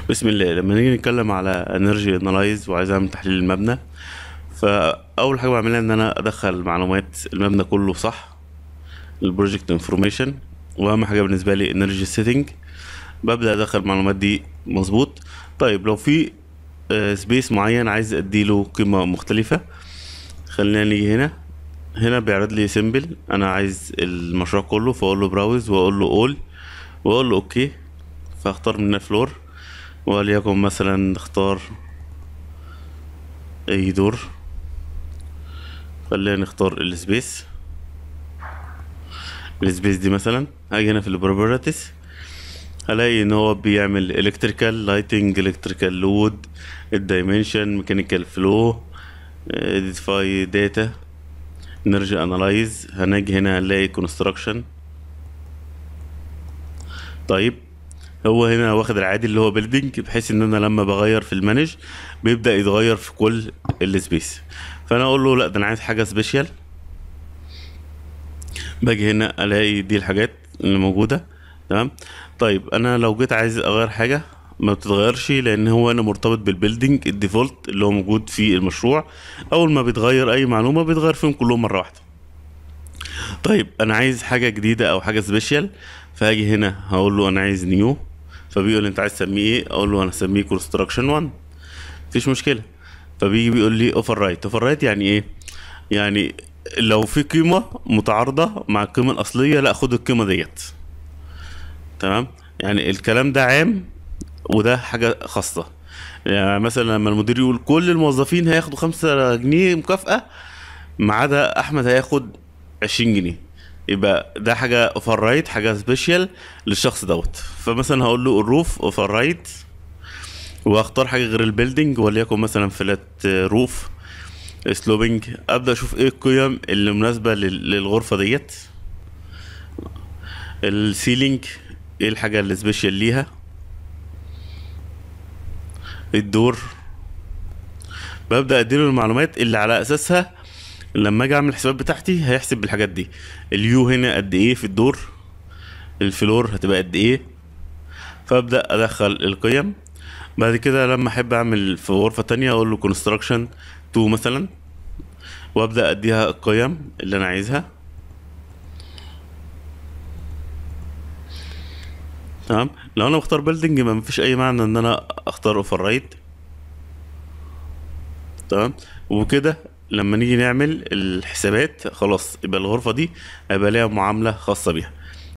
بسم الله لما نيجي نتكلم على انرجي انالايز وعايز اعمل تحليل المبنى فاول حاجه بعملها ان انا ادخل معلومات المبنى كله صح البروجكت انفورميشن واهم حاجه بالنسبه لي انرجي سيتنج ببدا ادخل المعلومات دي مظبوط طيب لو في سبيس معين عايز اديله قيمه مختلفه خلينا نيجي هنا هنا بيعرض لي سيمبل انا عايز المشروع كله فاقول له براوز واقول له اول واقول له اوكي فاختار من فلور وليكن مثلا نختار اي دور خلينا نختار السبيس السبيس دي مثلا هاجي هنا في البروبرتيز هلاقي ان هو بيعمل الكتريكال لايتنج الكتريكال لود الدايمنشن ميكانيكال فلو ايدنتيفاي داتا نرجع انالايز هنجي هنا هنلاقي كونستراكشن طيب هو هنا واخد العادي اللي هو بيلدينج بحيث ان انا لما بغير في المانج بيبدا يتغير في كل السبيس فانا اقول له لا ده انا عايز حاجه سبيشال باجي هنا الاقي دي الحاجات اللي موجوده تمام طيب انا لو جيت عايز اغير حاجه ما بتتغيرش لان هو انا مرتبط بالبيلدينج الديفولت اللي هو موجود في المشروع اول ما بيتغير اي معلومه بيتغير فيهم كلهم مره واحده طيب انا عايز حاجه جديده او حاجه سبيشال فهاجي هنا هقول له انا عايز نيو فبيقول لي انت عايز تسميه ايه اقول له انا هسميه كونستراكشن 1 مفيش مشكله فبيجي بيقول لي اوفر رايت اوفر رايت يعني ايه يعني لو في قيمه متعارضه مع القيمه الاصليه لا خد القيمه ديت تمام يعني الكلام ده عام وده حاجه خاصه يعني مثلا لما المدير يقول كل الموظفين هياخدوا خمسة جنيه مكافأة ما عدا أحمد هياخد عشرين جنيه يبقى ده حاجة اوفر رايت حاجة سبيشال للشخص دوت فمثلا هقول له الروف اوفر رايت واختار حاجة غير البيلدينج وليكن مثلا فلات روف سلوبينج ابدا اشوف ايه القيم اللي مناسبة لل- للغرفة ديت السيلينج ايه الحاجة اللي سبيشال ليها الدور ببدا اديله المعلومات اللي على اساسها لما اجي اعمل الحسابات بتاعتي هيحسب بالحاجات دي اليو هنا قد ايه في الدور الفلور هتبقى قد ايه فابدا ادخل القيم بعد كده لما احب اعمل في غرفه تانية اقول له كونستراكشن 2 مثلا وابدا اديها القيم اللي انا عايزها تمام لو انا بختار بيلدينج ما مفيش اي معنى ان انا اختار اوفر رايت تمام وكده لما نيجي نعمل الحسابات خلاص يبقى الغرفه دي هيبقى ليها معامله خاصه بيها